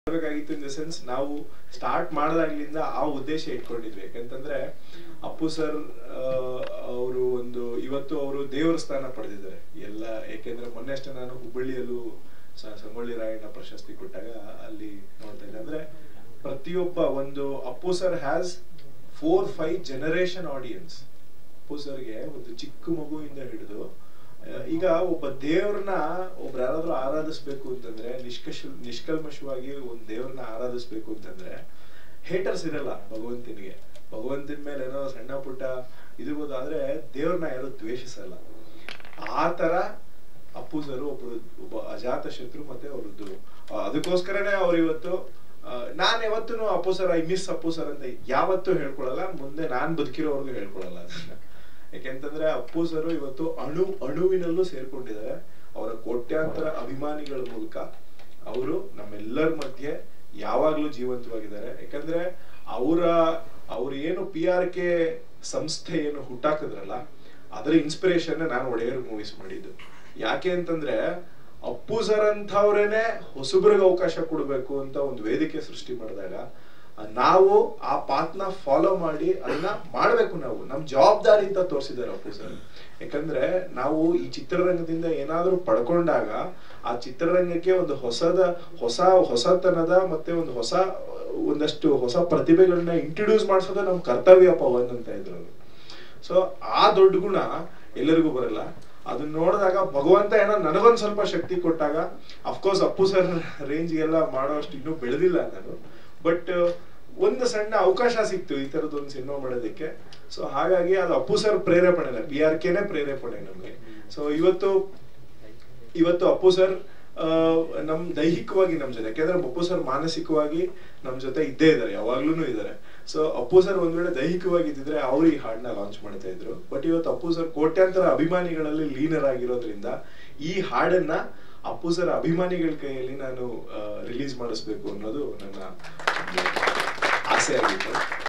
ಬೇಕಾಗಿತ್ತು in the sense ನಾವು start ಮಾಡಿದಾಗ್ಲಿಂದ ಆ ಉದ್ದೇಶ ಇಟ್ಕೊಂಡಿದ್ವಿ ಯಾಕಂತಂದ್ರೆ ಅಪ್ಪು ಸರ್ ಅವರು ಒಂದು ಇವತ್ತು ಅವರು ದೇವರ ಸ್ಥಾನ ಪಡೆದಿದ್ದಾರೆ ಎಲ್ಲ ಯಾಕೆಂದ್ರೆ ಮೊನ್ನೆ ಅಷ್ಟೇ ನಾನು ಹುಬ್ಬಳ್ಳಿಯಲ್ಲೂ ಸ- ಸಂಗೊಳ್ಳಿ ರಾಯಣ್ಣ ಪ್ರಶಸ್ತಿ ಕೊಟ್ಟಾಗ ಅಲ್ಲಿ ನೋಡ್ತಾ ಇದ್ದೆ ಅಂದ್ರೆ ಪ್ರತಿಯೊಬ್ಬ ಒಂದು Appu sir has four five generation audience Appu ಸರ್ಗೆ ಒಂದು ಚಿಕ್ಕ ಮಗುವಿಂದ ಹಿಡಿದು ಆ, ಈಗ ಒಬ್ಬ ದೇವ್ರನ್ನ ಒಬ್ರು ಯಾರಾದ್ರೂ ಆರಾಧಿಸ್ಬೇಕು ಅಂತಂದ್ರೆ ನಿಷ್ಕಶ ನಿಷ್ಕಲ್ಮಶವಾಗಿ ಒಂದ್ ದೇವ್ರನ್ನ ಆರಾಧಿಸ್ಬೇಕು ಅಂತಂದ್ರೆ ಹೇಟರ್ಸ್ ಇರಲ್ಲ ಭಗವಂತನಿಗೆ ಭಗವಂತನ ಮೇಲೆ ಏನೋ ಸಣ್ಣ ಪುಟ್ಟ ಇದಿರ್ಬೋದು ಆದ್ರೆ ದೇವ್ರನ್ನ ಯಾರು ದ್ವೇಷಿಸಲ್ಲ ಆ ತರ ಅಪ್ಪು ಸರ್ ಒಬ್ರು ಒಬ್ಬ ಅಜಾತ ಶತ್ರು ಮತ್ತೆ ಅವ್ರದ್ದು ಆ, ಅದಕ್ಕೋಸ್ಕರನೇ ಅವ್ರು ಇವತ್ತು ಆ, ನಾನ್ ಯಾವತ್ತೂ Appu sir I miss Appu sir ಅಂತ ಯಾವತ್ತೂ ಹೇಳ್ಕೊಳಲ್ಲ ಮುಂದೆ ನಾನ್ ಬದುಕಿರೋವರೆಗೂ ಹೇಳ್ಕೊಳಲ್ಲ ಅದನ್ನ ಯಾಕೆಂತಂದ್ರೆ ಅಪ್ಪು ಸರ್ ಇವತ್ತು ಅಣು ಅಣುವಿನಲ್ಲೂ ಸೇರ್ಕೊಂಡಿದ್ದಾರೆ ಅವರ ಕೋಟ್ಯಾಂತರ ಅಭಿಮಾನಿಗಳ ಮೂಲಕ ಅವರು ನಮ್ಮೆಲ್ಲರ ಮಧ್ಯೆ ಯಾವಾಗ್ಲೂ ಜೀವಂತವಾಗಿದ್ದಾರೆ ಯಾಕಂದ್ರೆ ಅವರ ಅವ್ರು ಏನು ಪಿ ಆರ್ ಕೆ ಸಂಸ್ಥೆ ಏನು ಹುಟ್ಟಾಕಿದ್ರಲ್ಲ ಅದರ ಇನ್ಸ್ಪಿರೇಷನ್ ನಾನು ಒಡೆಯರ್ ಮೂವೀಸ್ ಮಾಡಿದ್ದು ಯಾಕೆ ಅಂತಂದ್ರೆ ಅಪ್ಪು ಸರ್ ಅಂಥವ್ರೇನೆ ಹೊಸಬ್ರಿಗೆ ಅವಕಾಶ ಕೊಡಬೇಕು ಅಂತ ಒಂದು ವೇದಿಕೆ ಸೃಷ್ಟಿ ಮಾಡಿದಾಗ ಆ, ನಾವು ಆ ಪಾತ್ನ ಫಾಲೋ ಮಾಡಿ ಅದನ್ನ ಮಾಡ್ಬೇಕು ನಾವು ನಮ್ ಜವಾಬ್ದಾರಿ ಅಂತ ತೋರಿಸಿದ್ದಾರೆ ಅಪ್ಪು ಸರ್ ಯಾಕಂದ್ರೆ ನಾವು ಈ ಚಿತ್ರರಂಗದಿಂದ ಏನಾದ್ರೂ ಪಡ್ಕೊಂಡಾಗ ಆ ಚಿತ್ರರಂಗಕ್ಕೆ ಒಂದು ಹೊಸದ ಹೊಸ ಹೊಸತನದ ಮತ್ತೆ ಒಂದು ಹೊಸ ಒಂದಷ್ಟು ಹೊಸ ಪ್ರತಿಭೆಗಳನ್ನ ಇಂಟ್ರೊಡ್ಯೂಸ್ ಮಾಡಿಸೋದು ನಮ್ ಕರ್ತವ್ಯ ಪವನ್ ಅಂತ ಇದ್ರು ಅವ್ರು. ಸೊ ಆ ದೊಡ್ಡ ಗುಣ ಎಲ್ಲರಿಗೂ ಬರಲ್ಲ ಅದನ್ನ ನೋಡಿದಾಗ ಭಗವಂತ ಏನೋ ನನಗೊಂದ್ ಸ್ವಲ್ಪ ಶಕ್ತಿ ಕೊಟ್ಟಾಗ ಅಫ್ಕೋರ್ಸ್ ಅಪ್ಪು ಸರ್ ರೇಂಜ್ಗೆಲ್ಲ ಮಾಡೋಷ್ಟು ಇನ್ನೂ ಬೆಳೆದಿಲ್ಲ ನಾನು ಬಟ್ ಒಂದು ಸಣ್ಣ ಅವಕಾಶ ಸಿಕ್ತು ಈ ತರದ್ ಒಂದು ಸಿನಿಮಾ ಮಾಡೋದಕ್ಕೆ ಸೊ ಹಾಗಾಗಿ ಅದು ಅಪ್ಪು ಸರ್ ಪ್ರೇರೇಪಣೆ ಪಿ ಆರ್ ಕೆನೆ ಪ್ರೇರೇಪಣೆ ನಮ್ಗೆ ಸೊ ಇವತ್ತು ಇವತ್ತು ಅಪ್ಪು ಸರ್ ಆ, ನಮ್ ದೈಹಿಕವಾಗಿ ನಮ್ ಜೊತೆ ಯಾಕೆಂದ್ರೆ ಅಪ್ಪು ಸರ್ ಮಾನಸಿಕವಾಗಿ ನಮ್ ಜೊತೆ ಇದ್ದೇ ಇದ್ದಾರೆ ಯಾವಾಗ್ಲೂ ಇದ್ದಾರೆ ಸೊ ಅಪ್ಪು ಸರ್ ಒಂದ್ ವೇಳೆ ದೈಹಿಕವಾಗಿ ಇದ್ದಿದ್ರೆ ಅವ್ರು ಈ ಹಾಡನ್ನ ಲಾಂಚ್ ಮಾಡ್ತಾ ಇದ್ರು ಬಟ್ ಇವತ್ತು ಅಪ್ಪು ಸರ್ ಕೋಟ್ಯಾಂತರ ಅಭಿಮಾನಿಗಳಲ್ಲಿ ಲೀನರಾಗಿರೋದ್ರಿಂದ ಈ ಹಾಡನ್ನ ಅಪ್ಪು ಸರ್ ಅಭಿಮಾನಿಗಳ ಕೈಯಲ್ಲಿ ನಾನು ರಿಲೀಸ್ ಮಾಡಿಸ್ಬೇಕು ಅನ್ನೋದು ನನ್ನ ಆಸೆ ಆಗಿತ್ತು